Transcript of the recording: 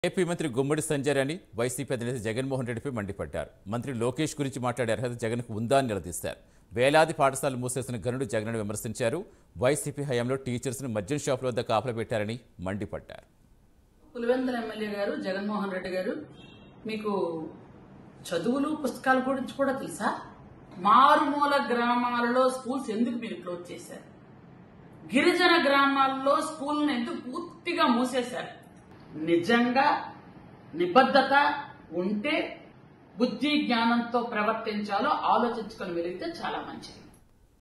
AP మంత్రి గుమ్మడి సంజయ్ అని YCP అధినేత జగన్మోహన్ రెడ్డిపై మండిపడ్డారు మంత్రి లోకేష్ గురించి మాట్లాడే అర్హత జగన్కు ఉందా అని నిలదీశారు వేలాది పాఠశాలలు మూసేసిన ఘనుడు జగన్ విమర్శించారు వైసీపీ హయాంలో టీచర్స్ను మద్యం షాపుల వద్ద కాపలా పెట్టారని మండిపడ్డారు పులివెందుల ఎమ్మెల్యే గారు జగన్మోహన్ రెడ్డి గారు మీకు చదువులు పుస్తకాల గురించి కూడా తెలుసా మారుమూల గ్రామాలలో స్కూల్స్ ఎందుకు మీరు క్లోజ్ చేశారు గిరిజన గ్రామాల్లో స్కూల్ని ఎందుకు పూర్తిగా మూసేశారు నిజంగా నిబద్ధత ఉంటే బుద్ధి జ్ఞానంతో ప్రవర్తించాలో ఆలోచించుకొని వెలిగితే చాలా మంచిది